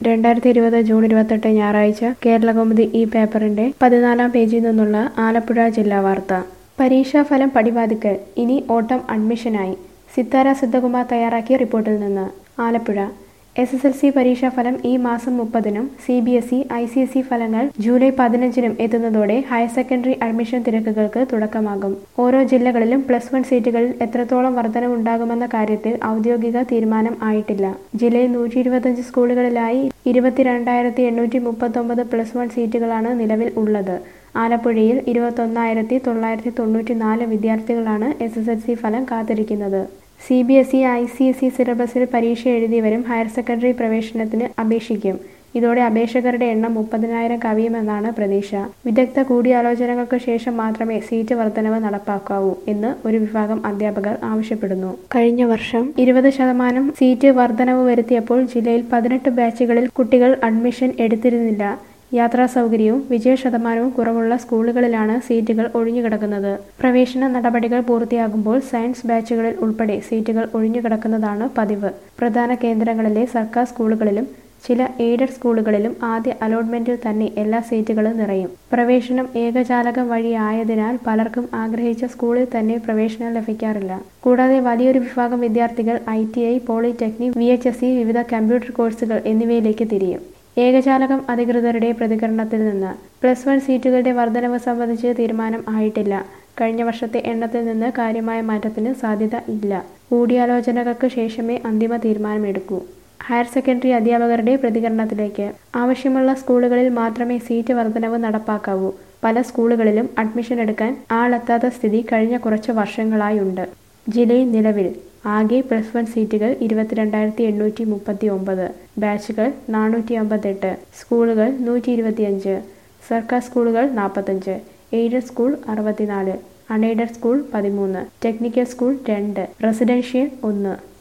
രണ്ടായിരത്തി ഇരുപത് ജൂൺ ഇരുപത്തെട്ട് ഞായറാഴ്ച കേരളകൗമുദി ഈ പേപ്പറിന്റെ പതിനാലാം പേജിൽ നിന്നുള്ള ആലപ്പുഴ ജില്ലാ വാർത്ത പരീക്ഷാഫലം പടിവാതിക്കൽ ഇനി ഓട്ടം അഡ്മിഷനായി സിത്താര സിദ്ധകുമാർ തയ്യാറാക്കിയ റിപ്പോർട്ടിൽ നിന്ന് Alappuzha S S L C പരീക്ഷാഫലം ഈ മാസം മുപ്പതിനും C B S E I C S E ഫലങ്ങൾ ജൂലൈ പതിനഞ്ചിനും എത്തുന്നതോടെ ഹയർ സെക്കൻഡറി അഡ്മിഷൻ തിരക്കുകൾക്ക് തുടക്കമാകും ഓരോ ജില്ലകളിലും പ്ലസ് വൺ സീറ്റുകളിൽ എത്രത്തോളം വർധനവുണ്ടാകുമെന്ന കാര്യത്തിൽ ഔദ്യോഗിക തീരുമാനം ആയിട്ടില്ല ജില്ലയിൽ നൂറ്റി ഇരുപത്തഞ്ച് സ്കൂളുകളിലായി ഇരുപത്തിരണ്ടായിരത്തി എണ്ണൂറ്റി മുപ്പത്തൊമ്പത് പ്ലസ് വൺ സീറ്റുകളാണ് നിലവിൽ ഉള്ളത് ആലപ്പുഴയിൽ ഇരുപത്തൊന്നായിരത്തി തൊള്ളായിരത്തി തൊണ്ണൂറ്റി നാല് വിദ്യാർത്ഥികളാണ് എസ് എസ് എൽ സി ഫലം കാത്തിരിക്കുന്നത് C B S E I C S E സിലബസിൽ പരീക്ഷ എഴുതിയവരും ഹയർ സെക്കൻഡറി പ്രവേശനത്തിന് അപേക്ഷിക്കും ഇതോടെ അപേക്ഷകരുടെ എണ്ണം മുപ്പതിനായിരം കവിയുമെന്നാണ് പ്രതീക്ഷ വിദഗ്ധ കൂടിയാലോചനകൾക്ക് ശേഷം മാത്രമേ സീറ്റ് വർധനവ് നടപ്പാക്കാവൂ എന്ന് ഒരു വിഭാഗം അധ്യാപകർ ആവശ്യപ്പെടുന്നു കഴിഞ്ഞ വർഷം ഇരുപത് ശതമാനം സീറ്റ് വർധനവ് വരുത്തിയപ്പോൾ ജില്ലയിൽ പതിനെട്ട് ബാച്ചുകളിൽ കുട്ടികൾ അഡ്മിഷൻ എടുത്തിരുന്നില്ല യാത്രാ സൗകര്യവും വിജയ ശതമാനവും കുറവുള്ള സ്കൂളുകളിലാണ് സീറ്റുകൾ ഒഴിഞ്ഞുകിടക്കുന്നത് പ്രവേശന നടപടികൾ പൂർത്തിയാകുമ്പോൾ സയൻസ് ബാച്ചുകളിൽ ഉൾപ്പെടെ സീറ്റുകൾ ഒഴിഞ്ഞുകിടക്കുന്നതാണ് പതിവ് പ്രധാന കേന്ദ്രങ്ങളിലെ സർക്കാർ സ്കൂളുകളിലും ചില എയ്ഡഡ് സ്കൂളുകളിലും ആദ്യ അലോട്ട്മെന്റിൽ തന്നെ എല്ലാ സീറ്റുകളും നിറയും പ്രവേശനം ഏകജാലകം വഴിയായതിനാൽ പലർക്കും ആഗ്രഹിച്ച സ്കൂളിൽ തന്നെ പ്രവേശനം ലഭിക്കാറില്ല കൂടാതെ വലിയൊരു വിഭാഗം വിദ്യാർത്ഥികൾ I T I polytechnic V H S C വിവിധ കമ്പ്യൂട്ടർ കോഴ്സുകൾ എന്നിവയിലേക്ക് തിരിയും ഏകജാലകം അധികൃതരുടെ പ്രതികരണത്തിൽ നിന്ന് പ്ലസ് വൺ സീറ്റുകളുടെ വർധനവ് സംബന്ധിച്ച് തീരുമാനം ആയിട്ടില്ല കഴിഞ്ഞ വർഷത്തെ എണ്ണത്തിൽ നിന്ന് കാര്യമായ മാറ്റത്തിന് സാധ്യത ഇല്ല കൂടിയാലോചനകൾക്ക് ശേഷമേ അന്തിമ തീരുമാനമെടുക്കൂ ഹയർ സെക്കൻഡറി അധ്യാപകരുടെ പ്രതികരണത്തിലേക്ക് ആവശ്യമുള്ള സ്കൂളുകളിൽ മാത്രമേ സീറ്റ് വർധനവ് നടപ്പാക്കാവൂ പല സ്കൂളുകളിലും അഡ്മിഷൻ എടുക്കാൻ ആളെത്താത്ത സ്ഥിതി കഴിഞ്ഞ കുറച്ച് വർഷങ്ങളായുണ്ട് ജില്ലയിൽ നിലവിൽ ആകെ പ്ലസ് വൺ സീറ്റുകൾ ഇരുപത്തിരണ്ടായിരത്തി എണ്ണൂറ്റി മുപ്പത്തി ഒമ്പത് ബാച്ചുകൾ നാനൂറ്റി അമ്പത്തെട്ട് സ്കൂളുകൾ നൂറ്റി ഇരുപത്തിയഞ്ച് സർക്കാർ സ്കൂളുകൾ നാൽപ്പത്തഞ്ച് എയ്ഡഡ് സ്കൂൾ അറുപത്തിനാല് അൺഎയ്ഡഡ് സ്കൂൾ പതിമൂന്ന് ടെക്നിക്കൽ സ്കൂൾ രണ്ട് റെസിഡൻഷ്യൽ ഒന്ന്